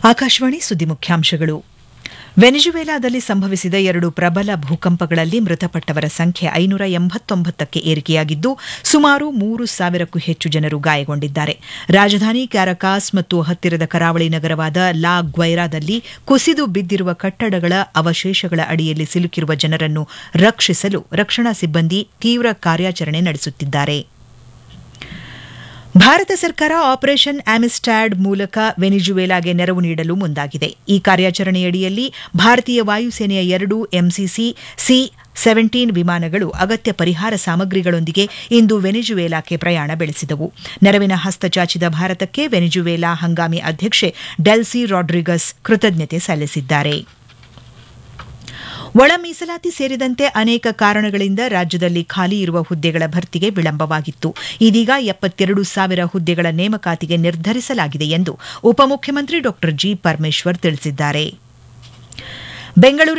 ಆಕಾಶವಾಣಿ ಸುದ್ದಿ ಮುಖ್ಯಾಂಶಗಳು ವೆನಿಜುವೆಲಾದಲ್ಲಿ ಸಂಭವಿಸಿದ ಎರಡು ಪ್ರಬಲ ಭೂಕಂಪಗಳಲ್ಲಿ ಮೃತಪಟ್ಟವರ ಸಂಖ್ಯೆ ಐನೂರ ಎಂಬತ್ತೊಂಬತ್ತಕ್ಕೆ ಏರಿಕೆಯಾಗಿದ್ದು ಸುಮಾರು ಮೂರು ಸಾವಿರಕ್ಕೂ ಹೆಚ್ಚು ಜನರು ಗಾಯಗೊಂಡಿದ್ದಾರೆ ರಾಜಧಾನಿ ಕ್ಯಾರಕಾಸ್ ಮತ್ತು ಹತ್ತಿರದ ಕರಾವಳಿ ನಗರವಾದ ಲಾ ಗ್ವೈರಾದಲ್ಲಿ ಕುಸಿದು ಬಿದ್ದಿರುವ ಕಟ್ಟಡಗಳ ಅವಶೇಷಗಳ ಅಡಿಯಲ್ಲಿ ಸಿಲುಕಿರುವ ಜನರನ್ನು ರಕ್ಷಿಸಲು ರಕ್ಷಣಾ ಸಿಬ್ಬಂದಿ ತೀವ್ರ ಕಾರ್ಯಾಚರಣೆ ನಡೆಸುತ್ತಿದ್ದಾರೆ ಭಾರತ ಸರ್ಕಾರ ಆಪರೇಷನ್ ಆಮಿಸ್ಟ್ಯಾಡ್ ಮೂಲಕ ವೆನಿಜುವೆಲಾಗೆ ನೆರವು ನೀಡಲು ಮುಂದಾಗಿದೆ ಈ ಕಾರ್ಯಾಚರಣೆಯಡಿಯಲ್ಲಿ ಭಾರತೀಯ ವಾಯುಸೇನೆಯ ಎರಡು ಎಂಸಿಸಿ ಸಿ ಸೆವೆಂಟೀನ್ ವಿಮಾನಗಳು ಅಗತ್ಯ ಪರಿಹಾರ ಸಾಮಗ್ರಿಗಳೊಂದಿಗೆ ಇಂದು ವೆನಿಜುವೆಲಾಕ್ಕೆ ಪ್ರಯಾಣ ಬೆಳೆಸಿದವು ನೆರವಿನ ಹಸ್ತ ಚಾಚಿದ ಭಾರತಕ್ಕೆ ವೆನಿಜುವೆಲಾ ಹಂಗಾಮಿ ಅಧ್ಯಕ್ಷೆ ಡೆಲ್ಸಿ ರಾಡ್ರಿಗಸ್ ಕೃತಜ್ಞತೆ ಸಲ್ಲಿಸಿದ್ದಾರೆ ಒಳ ಮೀಸಲಾತಿ ಸೇರಿದಂತೆ ಅನೇಕ ಕಾರಣಗಳಿಂದ ರಾಜ್ಯದಲ್ಲಿ ಖಾಲಿ ಇರುವ ಹುದ್ದೆಗಳ ಭರ್ತಿಗೆ ವಿಳಂಬವಾಗಿತ್ತು ಇದೀಗ ಎಪ್ಪತ್ತೆರಡು ಸಾವಿರ ಹುದ್ದೆಗಳ ನೇಮಕಾತಿಗೆ ನಿರ್ಧರಿಸಲಾಗಿದೆ ಎಂದು ಉಪಮುಖ್ಯಮಂತ್ರಿ ಡಾ ಜಿ ಪರಮೇಶ್ವರ್ ತಿಳಿಸಿದ್ದಾರೆ ಬೆಂಗಳೂರು